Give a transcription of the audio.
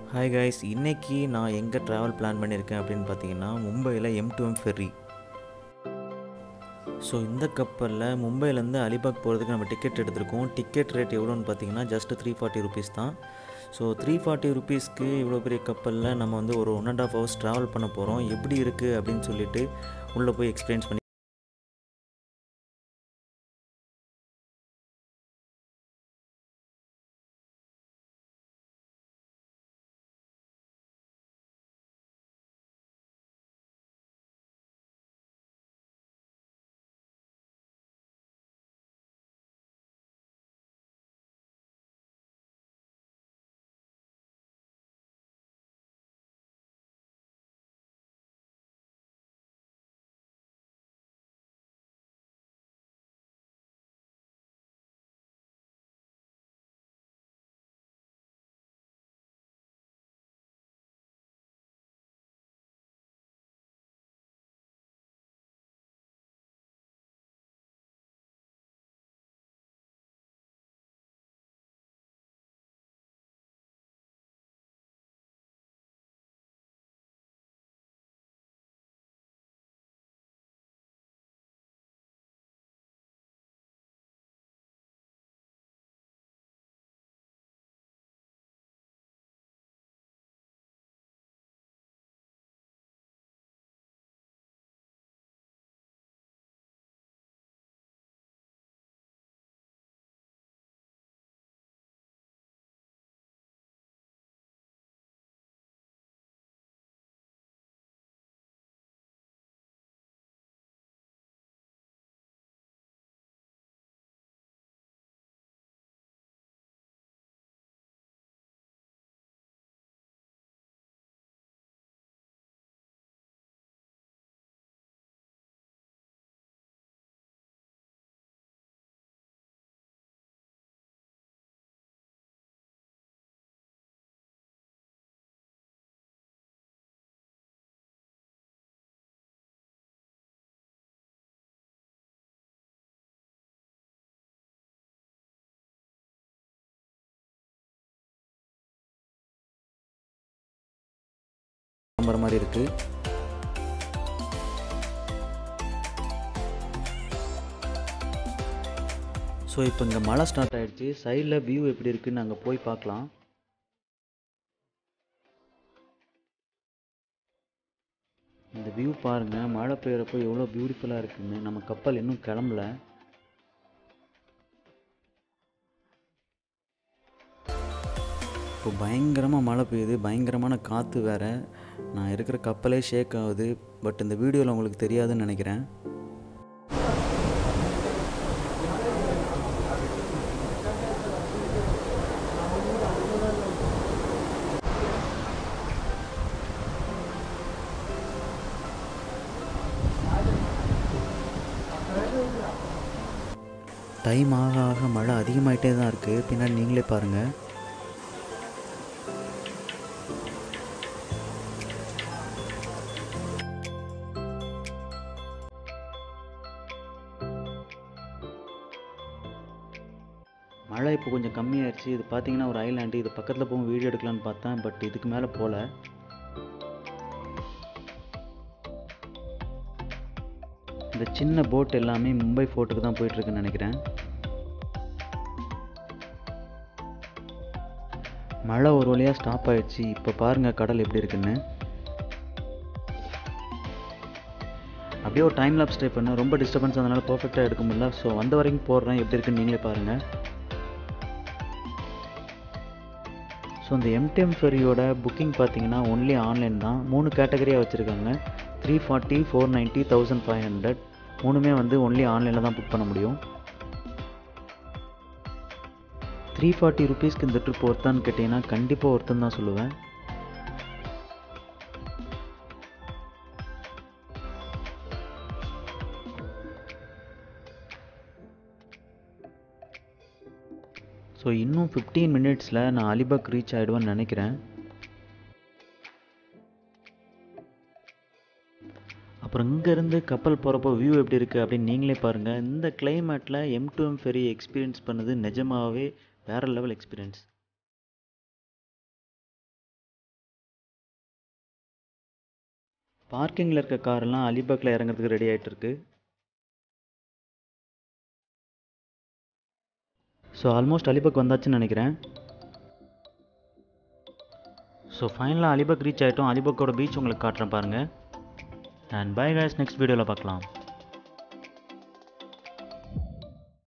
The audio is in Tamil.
ஹாய் கைஸ் இன்னைக்கு நான் எங்கே ட்ராவல் பிளான் பண்ணியிருக்கேன் அப்படின்னு பார்த்தீங்கன்னா மும்பையில் M to M ferry so இந்த கப்பலில் மும்பையிலேருந்து அலிபாக் போகிறதுக்கு நம்ம டிக்கெட் எடுத்திருக்கோம் டிக்கெட் ரேட் எவ்வளோன்னு பார்த்தீங்கன்னா ஜஸ்ட் த்ரீ ஃபார்ட்டி ருபீஸ் தான் ஸோ த்ரீ ஃபார்ட்டி ருபீஸ்க்கு இவ்வளோ பெரிய கப்பலில் நம்ம வந்து ஒரு one and half hours travel பண்ண போகிறோம் எப்படி இருக்குது அப்படின்னு சொல்லிட்டு உள்ளே போய் எக்ஸ்பீரியன்ஸ் பண்ணி கிளம்புற மாதிரி இருக்குது ஸோ இப்போ இங்கே மழை ஸ்டார்ட் ஆகிடுச்சு சைடில் வியூ எப்படி இருக்குன்னு அங்கே போய் பார்க்கலாம் இந்த வியூ பாருங்கள் மழை பெய்கிறப்போ எவ்வளோ பியூட்டிஃபுல்லாக இருக்குன்னு நம்ம கப்பல் இன்னும் கிளம்பல இப்போ பயங்கரமாக மழை பெய்யுது பயங்கரமான காற்று வேறு நான் இருக்கிற கப்பலே ஷேக் ஆகுது பட் இந்த வீடியோவில் உங்களுக்கு தெரியாதுன்னு நினைக்கிறேன் டைம் ஆக ஆக மழை அதிகமாகிட்டே தான் இருக்குது பின்னாடி நீங்களே பாருங்கள் மழை இப்போ கொஞ்சம் கம்மியாயிருச்சு இது பார்த்தீங்கன்னா ஒரு ஐலாண்டு இது பக்கத்தில் போகும் வீடியோ எடுக்கலான்னு பார்த்தேன் பட் இதுக்கு மேலே போகல இந்த சின்ன போட் எல்லாமே மும்பை ஃபோர்ட்டுக்கு தான் போயிட்டுருக்குன்னு நினைக்கிறேன் மழை ஒரு வழியாக ஸ்டாப் ஆயிடுச்சு இப்போ பாருங்கள் கடல் எப்படி இருக்குன்னு அப்படியே ஒரு டைம் லாப்ஸ் ட்ரை பண்ணேன் ரொம்ப டிஸ்டர்பன்ஸ் அதனால் பர்ஃபெக்டாக எடுக்க முடியல ஸோ வந்த வரைக்கும் போடுறேன் எப்படி இருக்குன்னு நீங்களே பாருங்கள் ஸோ இந்த எம்டிஎம் ஃபெரியோட புக்கிங் பார்த்தீங்கன்னா ஒன்லி ஆன்லைன் தான் மூணு கேட்டகரியாக வச்சுருக்காங்க three forty four ninety thousand five hundred மூணுமே வந்து ஒன்லி ஆன்லைனில் தான் புக் பண்ண முடியும் த்ரீ ஃபார்ட்டி ருபீஸ்க்கு இந்த ட்ரிப் ஒர்த்தான்னு கேட்டிங்கன்னா கண்டிப்பாக ஒருத்தன் தான் சொல்லுவேன் ஸோ இன்னும் ஃபிஃப்டீன் மினிட்ஸில் நான் அலிபாக் ரீச் ஆகிடுவேன்னு நினைக்கிறேன் அப்புறம் இங்கேருந்து கப்பல் போகிறப்போ வியூ எப்படி இருக்குது அப்படின்னு நீங்களே பாருங்கள் இந்த கிளைமேட்டில் M to M ferry experience பண்ணது நிஜமாகவே வேறு லெவல் எக்ஸ்பீரியன்ஸ் பார்க்கிங்கில் இருக்க காரெல்லாம் அலிபாக்கில் இறங்குறதுக்கு ரெடி ஆகிட்டு இருக்கு ஸோ ஆல்மோஸ்ட் அலிபாக் வந்தாச்சுன்னு நினைக்கிறேன் ஸோ ஃபைனலாக அலிபாக் ரீச் ஆகிட்டோம் அலிபாக்கோட பீச் உங்களுக்கு காட்டுறேன் பாருங்கள் அண்ட் பை guys நெக்ஸ்ட் வீடியோவில் பார்க்கலாம்